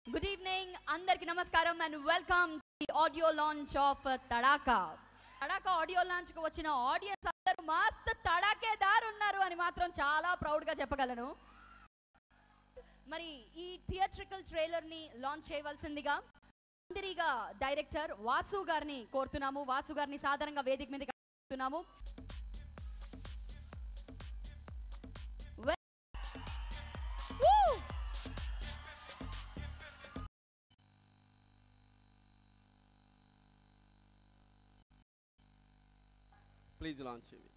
Good evening అందరికి నమస్కారం and welcome the audio launch of Tadakha Tadakha audio launch కు వచ్చిన ఆడియన్స్ అందరూ మస్త్ తడాకేదార్ ఉన్నారు అని మాత్రం చాలా ప్రౌడ్ గా చెప్పగలను మరి ఈ థియేట్రికల్ ట్రైలర్ ని లాంచ్ చేయవలసిందిగా మందిరిగా డైరెక్టర్ వాసు గారిని కోరుతున్నాము వాసు గారిని సాధారణంగా వేదిక మీద కోరుతున్నాము Woo! ప్లీజ్ లాంచ్ ఇవి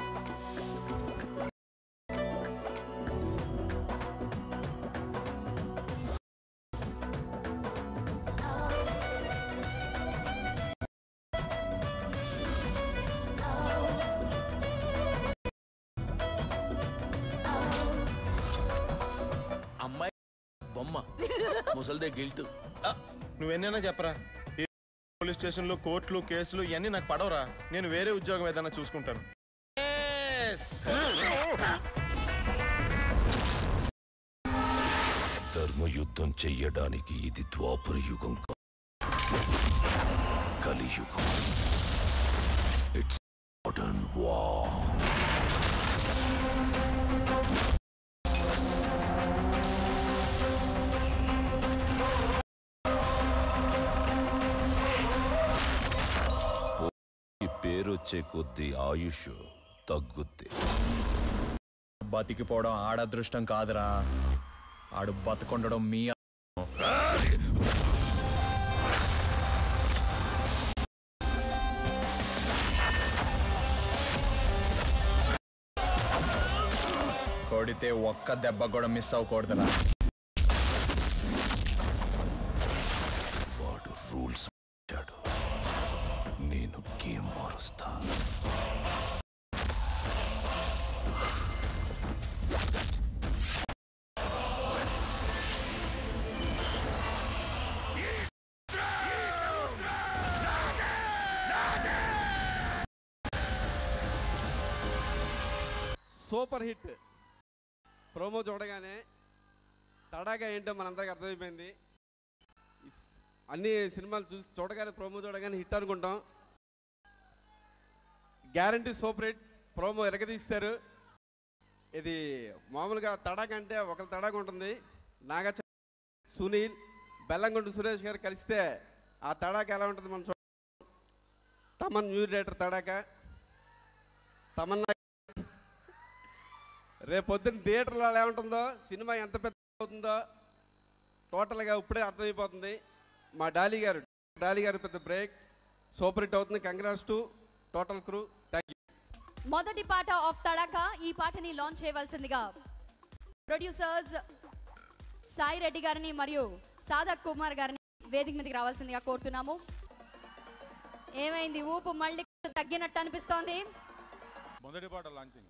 అమ్మాయి బొమ్మ ముసల్దే గిల్ట్ నువ్వెన్నైనా చెప్పరా ఈ పోలీస్ స్టేషన్లు కోర్టులు కేసులు ఇవన్నీ నాకు పడవరా నేను వేరే ఉద్యోగం ఏదైనా చూసుకుంటాను ధర్మయుద్ధం చెయ్యడానికి ఇది ద్వాపర యుగం కా- కలియుగం ఇట్స్ మోడర్న్ వా ఈ పేరొచ్చే కొద్దీ ఆయుష్ తగ్గుద్ది బతికిపోవడం ఆడదృష్టం కాదురా ఆడు బతకుండడం మీ కొడితే ఒక్క దెబ్బ కూడా మిస్ అవ్వకూడదురా వాడు రూల్స్ మార్చాడు నేను గేమ్ మారుస్తా సూపర్ హిట్ ప్రోమో చూడగానే తడాగా ఏంటో మనందరికి అర్థమైపోయింది ఈ స్- అన్ని సినిమాలు చూసి చూడగానే ప్రోమో చూడగానే హిట్ అనుకుంటాం గ్యారంటీ సూపర్ హిట్ ప్రోమో ఎరగదీస్తారు ఇది మామూలుగా తడాక అంటే ఒక తడాక ఉంటుంది నాగ సునీల్ బెల్లంకొండ సురేష్ గారు కలిస్తే ఆ తడాక ఎలా ఉంటుంది మనం చూడ తమన్ న్యూ డైరెక్టర్ తడాక తమన్నా రేపు పొద్దున్న థియేటర్లో ఎలా ఉంటుందో సినిమా ఎంత పెద్ద అవుతుందో టోటల్గా ఇప్పుడే అర్థమైపోతుంది మా డాలీ గారు డాలీ గారు పెద్ద బ్రేక్ సూపర్ హిట్ అవుతుంది congrats to total crew thank you మొదటి పాట ఆఫ్ తడక ఈ పాటని లాంచ్ చేయవలసిందిగా ప్రొడ్యూసర్స్ సాయి రెడ్డి గారిని మరియు సాధక్ కుమార్ గారిని వేదిక మీదకి రావాల్సిందిగా కోరుతున్నాము ఏమైంది ఊపు మళ్ళీ తగ్గినట్టు అనిపిస్తోంది మొదటి పాట లాంచింగ్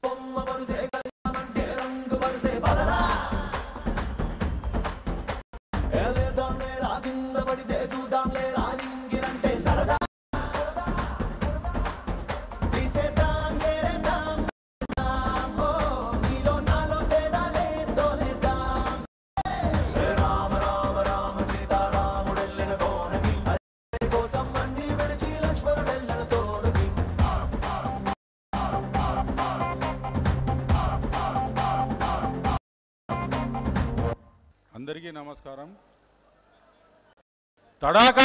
అందరికీ నమస్కారం తడాకా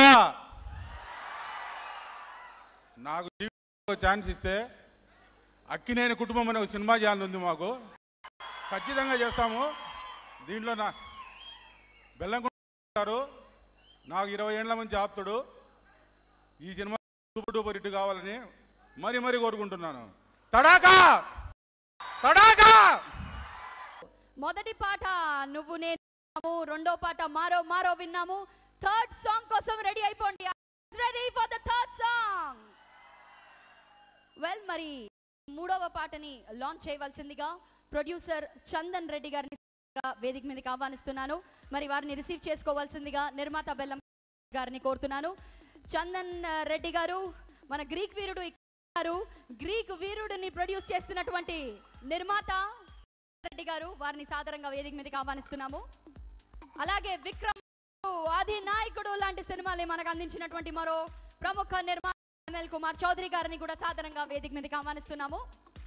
నాకు జీవితంలో ఛాన్స్ ఇస్తే అక్కినేని కుటుంబం అనే ఒక సినిమా ఛానల్ ఉంది మాకు ఖచ్చితంగా చేస్తాము దీంట్లో నా బెల్లంగారు నాకు ఇరవై ఏళ్ళ మంచి ఆప్తుడు ఈ సినిమా సూపర్ డూపర్ హిట్ కావాలని మరీ మరీ కోరుకుంటున్నాను తడాకా తడాకా మొదటి పాట నువ్వు నేను విన్నాము. రెండో పాట మారో మారో విన్నాము థర్డ్ సాంగ్ కోసం రెడీ అయిపోండి ready for the third song well మరి మూడవ పాటని లాంచ్ చేయవలసిందిగా ప్రొడ్యూసర్ చందన్ రెడ్డి గారిని వేదిక మీదకి ఆహ్వానిస్తున్నాను మరి వారిని రిసీవ్ చేసుకోవాల్సిందిగా నిర్మాత బెల్లం గారిని కోరుతున్నాను చందన్ ఆ, రెడ్డి గారు మన గ్రీక్ వీరుడు ఇక్కడ ఉన్నారు. గ్రీక్ వీరుడిని ప్రొడ్యూస్ చేస్తున్నటువంటి నిర్మాత రెడ్డి గారు వారిని సాదరంగా వేదిక మీదకి ఆహ్వానిస్తున్నాము అలాగే విక్రమ్ అధినాయకుడు లాంటి సినిమాల్ని మనకు అందించినటువంటి మరో ప్రముఖ నిర్మాత ఎంఎల్ కుమార్ చౌదరి గారిని కూడా సాధారణంగా వేదిక మీదకి ఆహ్వానిస్తున్నాము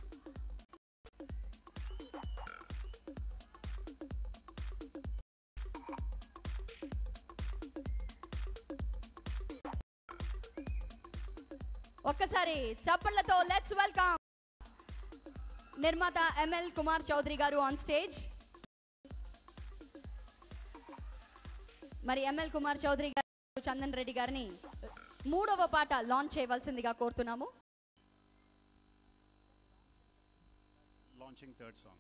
ఒక్కసారి చప్పట్లతో లెట్స్ వెల్కమ్ నిర్మాత ఎంఎల్ కుమార్ చౌదరి గారు ఆన్ స్టేజ్ మరి ఎంఎల్ కుమార్ చౌదరి గారు చందన్ రెడ్డి గారిని మూడవ పాట లాంచ్ చేయవలసిందిగా కోరుతున్నాము launching third song.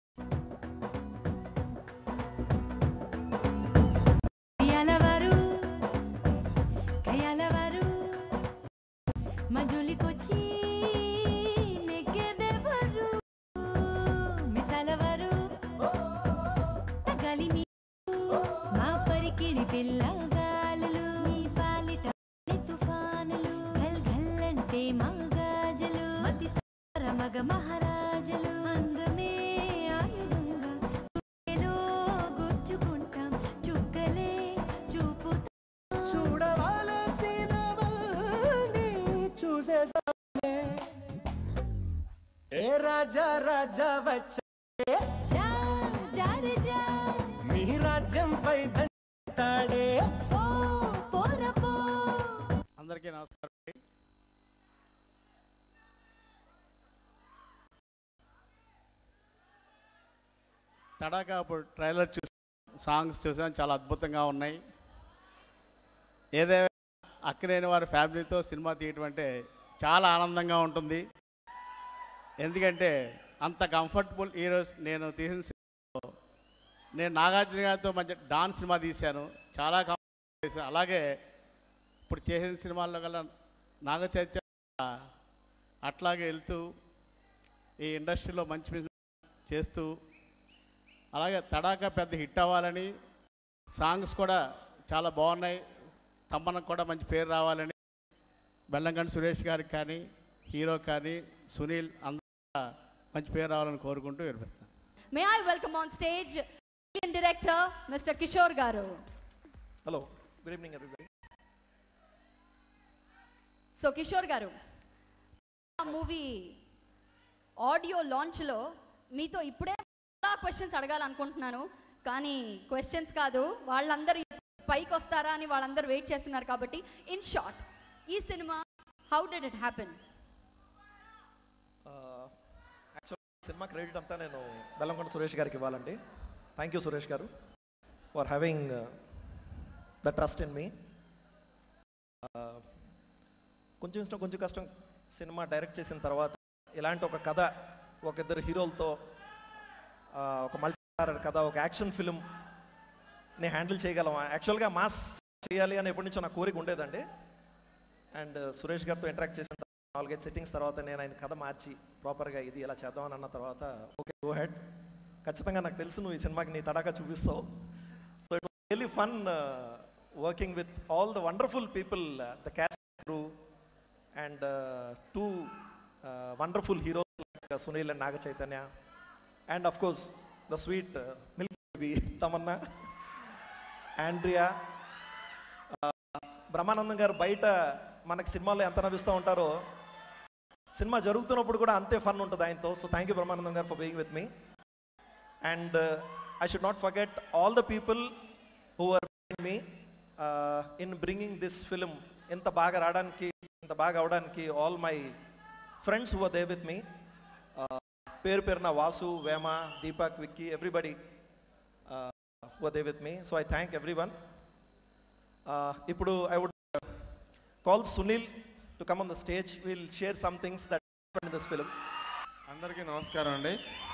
కయ్యాలవారు కయ్యాలవారు మజులికొచ్చి నెగ్గెదెవరు మిసాలవారు తగాలి మీరు మా పరికిడి పిల్లగాలులు మీ పాలిట తుఫానులు గల్ గల్లంటే మా గాజులు మతి తార మగ మహారాజులు అందమే ఆయుధంగా ఏదో గుచ్చుకుంటాం చుక్కలే చూపు చూడవలసినవన్నీ చూసేసానే ఏ రాజా రాజా వచ్చే జా జారే జా మీ రాజ్యంపై దంటాడే ఓ పోరపో అందరికీ నమస్కారం అండి. తడాకా ఇప్పుడు ట్రైలర్ చూసి సాంగ్స్ చూసాను చాలా అద్భుతంగా ఉన్నాయి ఏదైనా అక్కలేని వారి ఫ్యామిలీతో సినిమా తీయటం అంటే చాలా ఆనందంగా ఉంటుంది ఎందుకంటే అంత కంఫర్టబుల్ ఈరోజు నేను తీసిన సినిమాలో నేను నాగార్జున గారితో మంచి డాన్స్ సినిమా తీశాను చాలా కంఫర్టబుల్ చేశాను అలాగే ఇప్పుడు చేసిన సినిమాల్లో కల్లా నాగ చైతన్య అట్లాగే వెళ్తూ ఈ ఇండస్ట్రీలో మంచి బిజినెస్ చేస్తూ అలాగే తడాకా పెద్ద హిట్ అవ్వాలని సాంగ్స్ కూడా చాలా బాగున్నాయి తమ్మనకు కూడా మంచి పేరు రావాలని బెల్లంగండి సురేష్ గారికి కానీ హీరో కానీ సునీల్ అందరూ కూడా మంచి పేరు రావాలని కోరుకుంటూ వినిపిస్తాను may I welcome on stage director mister Kishore గారు hello good evening everybody so Kishore గారు ఆ మూవీ ఆడియో లాంచ్లో మీతో ఇప్పుడే చాలా క్వశ్చన్స్ అడగాలనుకుంటున్నాను కానీ క్వశ్చన్స్ కాదు వాళ్ళందరూ పైకి వస్తారా అని వాళ్ళందరూ వెయిట్ చేస్తున్నారు కాబట్టి ఇన్ షార్ట్ ఈ సినిమా how did it happen actual సినిమా క్రెడిట్ అంతా నేను బెల్లంకొండ సురేష్ గారికి ఇవ్వాలండి థ్యాంక్ యూ సురేష్ గారు for having the trust in me కొంచెం ఇష్టం కొంచెం కష్టం సినిమా డైరెక్ట్ చేసిన తర్వాత ఇలాంటి ఒక కథ ఒక ఇద్దరు హీరోలతో ఆ, ఒక మల్టీ కథ ఒక యాక్షన్ ఫిలిం ని హ్యాండిల్ చేయగలం యాక్చువల్గా మాస్ చేయాలి అని ఎప్పటి నుంచో నా కోరిక ఉండేదండి అండ్ సురేష్ గారితో ఇంటరాక్ట్ చేసిన తర్వాత నాలుగైదు సెట్టింగ్స్ తర్వాత నేను ఆయన కథ మార్చి ప్రాపర్గా ఇది ఇలా చేద్దామని అన్న తర్వాత ఓకే గో హెడ్ ఖచ్చితంగా నాకు తెలుసు నువ్వు ఈ సినిమాకి నీ తడాకా చూపిస్తావు so it really fun working with all the wonderful people the cast crew and two wonderful heroes like Sunil and Naga Chaitanya and of course the sweet milk baby Tamannaah Andrea Brahmanandam గారు బయట మనకి సినిమాలో ఎంత నవ్విస్తూ ఉంటారో సినిమా జరుగుతున్నప్పుడు కూడా అంతే ఫన్ ఉంటుంది ఆయనతో సో థ్యాంక్ యూ బ్రహ్మానందం గారు for being with me and I should not forget all the people who are me in bringing this film ఇంత బాగా రావడానికి ఇంత బాగా అవడానికి all my friends who are they with me పేరు పేరున Vasu Vema Deepak Vicky everybody who are they with me so I thank everyone ఇప్పుడు I would call Sunil to come on the stage will share some things that in this film అందరికీ నమస్కారం అండి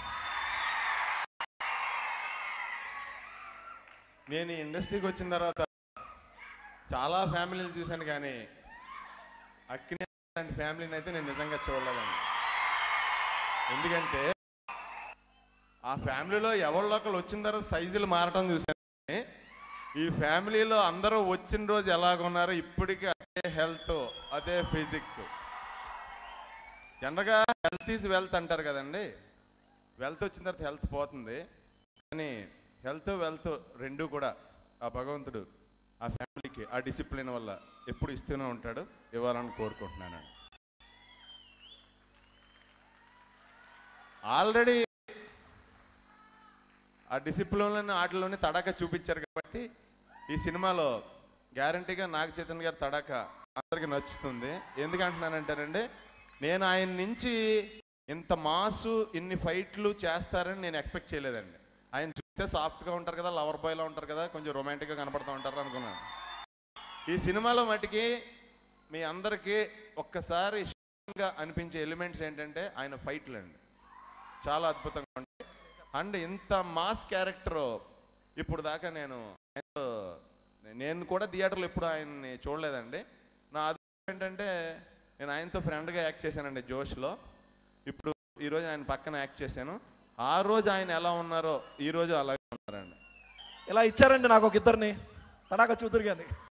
నేను ఈ ఇండస్ట్రీకి వచ్చిన తర్వాత చాలా ఫ్యామిలీలు చూశాను కానీ అక్కినే లాంటి ఫ్యామిలీని అయితే నేను నిజంగా చూడలేదండి ఎందుకంటే ఆ ఫ్యామిలీలో ఎవరిలో ఒకరు వచ్చిన తర్వాత సైజులు మారటం చూశాను కానీ ఈ ఫ్యామిలీలో అందరూ వచ్చిన రోజు ఎలాగున్నారో ఇప్పటికీ అదే హెల్త్ అదే ఫిజిక్ జనరల్గా హెల్త్ ఈజ్ వెల్త్ అంటారు కదండి వెల్త్ వచ్చిన తర్వాత హెల్త్ పోతుంది కానీ హెల్త్ వెల్త్ రెండు కూడా ఆ భగవంతుడు ఆ ఫ్యామిలీకి ఆ డిసిప్లిన్ వల్ల ఎప్పుడు ఇస్తూనే ఉంటాడు ఇవ్వాలని కోరుకుంటున్నానండి ఆల్రెడీ ఆ డిసిప్లిన్లోని వాటిలోనే తడాక చూపించారు కాబట్టి ఈ సినిమాలో గ్యారంటీగా నాగ చైతన్య గారి తడాక అందరికి నచ్చుతుంది ఎందుకంటున్నానంటారండి నేను ఆయన నుంచి ఇంత మాసు ఇన్ని ఫైట్లు చేస్తారని నేను ఎక్స్పెక్ట్ చేయలేదండి ఆయన చూస్తే సాఫ్ట్గా ఉంటారు కదా లవర్ బాయ్లో ఉంటారు కదా కొంచెం రొమాంటిక్గా కనపడుతూ ఉంటారు అనుకున్నాను ఈ సినిమాలో మటుకి మీ అందరికీ ఒక్కసారి షాకింగ్గా అనిపించే ఎలిమెంట్స్ ఏంటంటే ఆయన ఫైట్లు అండి చాలా అద్భుతంగా ఉంటాయి అండ్ ఇంత మాస్ క్యారెక్టర్ ఇప్పుడు దాకా నేను ఆయనతో- నేను కూడా థియేటర్లో ఎప్పుడు ఆయన్ని చూడలేదండి నా అదృష్టం ఏంటంటే నేను ఆయనతో ఫ్రెండ్గా యాక్ట్ చేశానండి జోష్లో ఇప్పుడు ఈరోజు ఆయన పక్కన యాక్ట్ చేశాను ఆ రోజు ఆయన ఎలా ఉన్నారో ఈ రోజు అలాగే ఉన్నారండి ఇలా ఇచ్చారండి నాకు ఒక ఇద్దరిని తడాక చూతురు కానీ